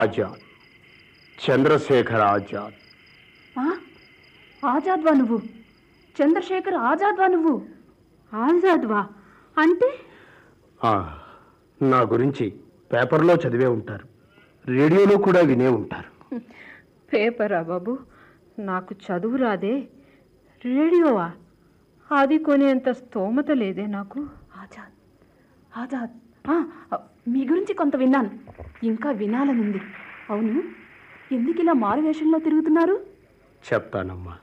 ఆజాద్ చంద్రశేఖర్ ఆజాద్ ఆ? ఆజాద్వా నువ్వు చంద్రశేఖర్ ఆజాద్వా నువ్వు ఆజాద్వా అంటే ఆ, నా గురించి పేపర్లో చదివే ఉంటారు రేడియోలో కూడా వినే ఉంటారు పేపరా బాబు నాకు చదువు రాదే రేడియోవా అది కొనేంత స్తోమత లేదే నాకు ఆజాద్ ఆజాద్ ఆ, మీ గురించి కొంత విన్నాను ఇంకా వినాలనుంది అవును ఎందుకు ఇలా మారువేషంలో తిరుగుతున్నారు చెప్తానమ్మా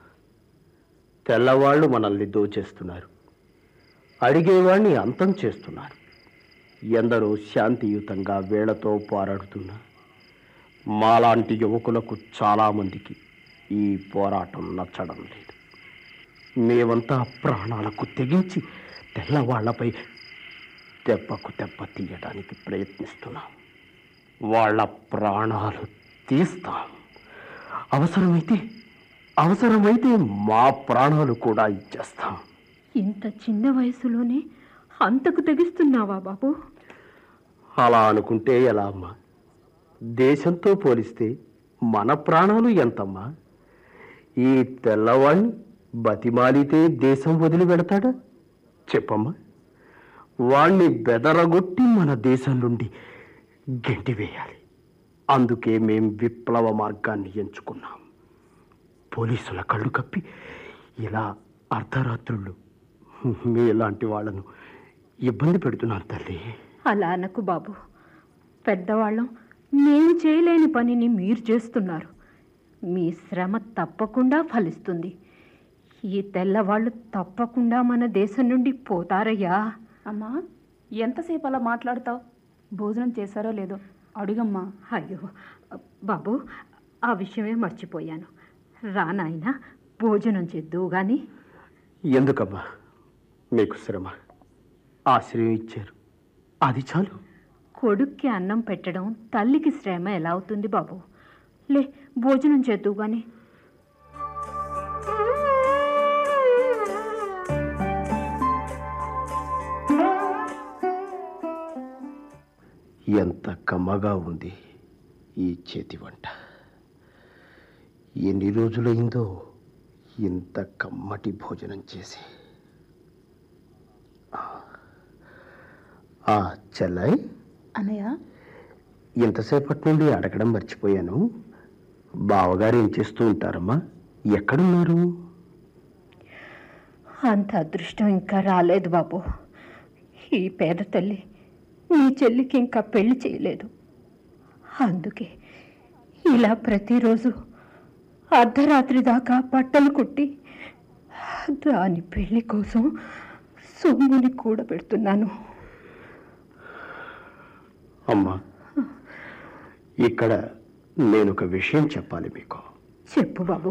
తెల్లవాళ్ళు మనల్ని దోచేస్తున్నారు అడిగేవాణ్ణి అంతం చేస్తున్నారు ఎందరో శాంతియుతంగా వేళతో పోరాడుతున్నా మాలాంటి యువకులకు చాలామందికి ఈ పోరాటం నచ్చడం లేదు మేమంతా ప్రాణాలకు తెగించి తెల్లవాళ్లపై దెబ్బకు దెబ్బ తీయడానికి ప్రయత్నిస్తున్నాం వాళ్ళ ప్రాణాలు తీస్తాం అవసరమైతే అవసరమైతే మా ప్రాణాలు కూడా ఇచ్చేస్తాం ఇంత చిన్న వయసులోనే అంతకు తెగిస్తున్నావా బాబు అలా అనుకుంటే ఎలా అమ్మా దేశంతో పోలిస్తే మన ప్రాణాలు ఎంతమ్మా ఈ తెల్లవాణ్ణి బతిమాలితే దేశం వదిలి పెడతాడా చెప్పమ్మా వాణ్ణి బెదరగొట్టి మన దేశం నుండి గెంటివేయాలి అందుకే మేం విప్లవ మార్గాన్ని ఎంచుకున్నాం పోలీసుల కళ్ళు కప్పి ఇలా అర్ధరాత్రులు మీలాంటి వాళ్ళను ఇబ్బంది పెడుతున్నాను తల్లి అలా అనకు బాబు పెద్దవాళ్ళం మేము చేయలేని పనిని మీరు చేస్తున్నారు మీ శ్రమ తప్పకుండా ఫలిస్తుంది ఈ తెల్లవాళ్ళు తప్పకుండా మన దేశం నుండి పోతారయ్యా అమ్మా ఎంతసేపు అలా మాట్లాడతావు భోజనం చేశారో లేదో అడుగమ్మా అయ్యో బాబు ఆ విషయమే మర్చిపోయాను రా నాయనా భోజనం చేద్దువు గాని ఎందుకమ్మా మీకు శ్రమ ఆశ్రయం ఇచ్చారు అది చాలు కొడుక్కి అన్నం పెట్టడం తల్లికి శ్రమ ఎలా అవుతుంది బాబు లే భోజనం చేద్దువు గాని ఎంత కమ్మగా ఉంది ఈ చేతి వంట ఎన్ని రోజులైందో ఇంత కమ్మటి భోజనం చేసి ఆ చెల్లై అన్నయ్య ఇంతసేపటి నుండి అడగడం మర్చిపోయాను బావగారు ఏం చేస్తూ ఉంటారమ్మా ఎక్కడున్నారు అంత అదృష్టం ఇంకా రాలేదు బాబు ఈ పేద తల్లి నీ చెల్లికి ఇంకా పెళ్లి చేయలేదు అందుకే ఇలా ప్రతిరోజు అర్ధరాత్రి దాకా బట్టలు కుట్టి దాని పెళ్లి కోసం సొమ్ముని కూడబెడుతున్నాను అమ్మా ఇక్కడ నేను ఒక విషయం చెప్పాలి మీకు చెప్పు బాబు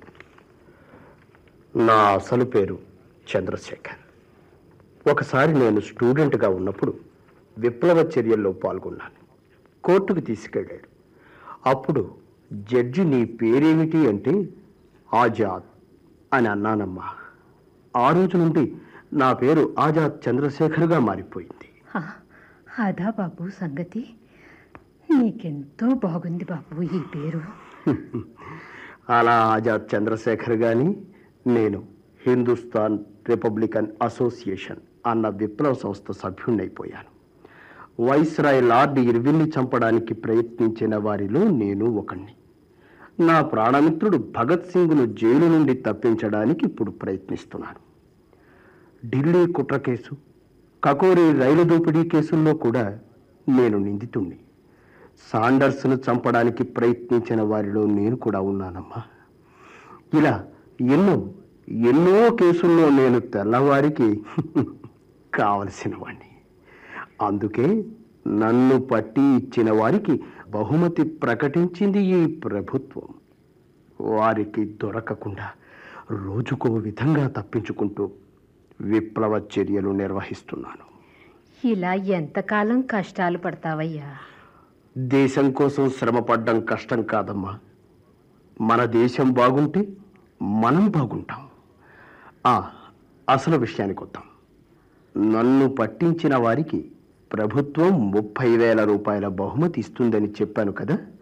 నా అసలు పేరు చంద్రశేఖర్ ఒకసారి నేను స్టూడెంట్గా ఉన్నప్పుడు విప్లవ చర్యల్లో పాల్గొన్నాను కోర్టుకు తీసుకెళ్ళాడు అప్పుడు జడ్జి నీ పేరేమిటి అంటే ఆజాద్ అని అన్నానమ్మా ఆ రోజు నుండి నా పేరు ఆజాద్ చంద్రశేఖర్గా మారిపోయింది ఆ, అదా బాబు సంగతి నీకెంతో బాగుంది బాబు ఈ పేరు అలా ఆజాద్ చంద్రశేఖర్ గాని నేను హిందుస్థాన్ రిపబ్లికన్ అసోసియేషన్ అన్న విప్లవ సంస్థ సభ్యుణ్ణైపోయాను వైస్రాయ్ లార్డ్ ఇర్విన్ని చంపడానికి ప్రయత్నించిన వారిలో నేను ఒకణ్ణి నా ప్రాణమిత్రుడు భగత్ సింగ్ను జైలు నుండి తప్పించడానికి ఇప్పుడు ప్రయత్నిస్తున్నాను ఢిల్లీ కుట్ర కేసు కకోరి రైలు దోపిడీ కేసుల్లో కూడా నేను నిందితుణ్ణి సాండర్స్ను చంపడానికి ప్రయత్నించిన వారిలో నేను కూడా ఉన్నానమ్మా ఇలా ఎన్నో ఎన్నో కేసుల్లో నేను తెల్లవారికి కావలసిన వాణ్ణి అందుకే నన్ను పట్టి ఇచ్చిన వారికి బహుమతి ప్రకటించింది ఈ ప్రభుత్వం వారికి దొరకకుండా రోజుకో విధంగా తప్పించుకుంటూ విప్లవ చర్యలు నిర్వహిస్తున్నాను ఇలా ఎంతకాలం కష్టాలు పడతావయ్యా దేశం కోసం శ్రమపడ్డం కష్టం కాదమ్మా మన దేశం బాగుంటే మనం బాగుంటాం ఆ, అసలు విషయానికి వద్దాం నన్ను పట్టించిన వారికి ప్రభుత్వం ముప్పై వేల రూపాయల బహుమతి ఇస్తుందని చెప్పాను కదా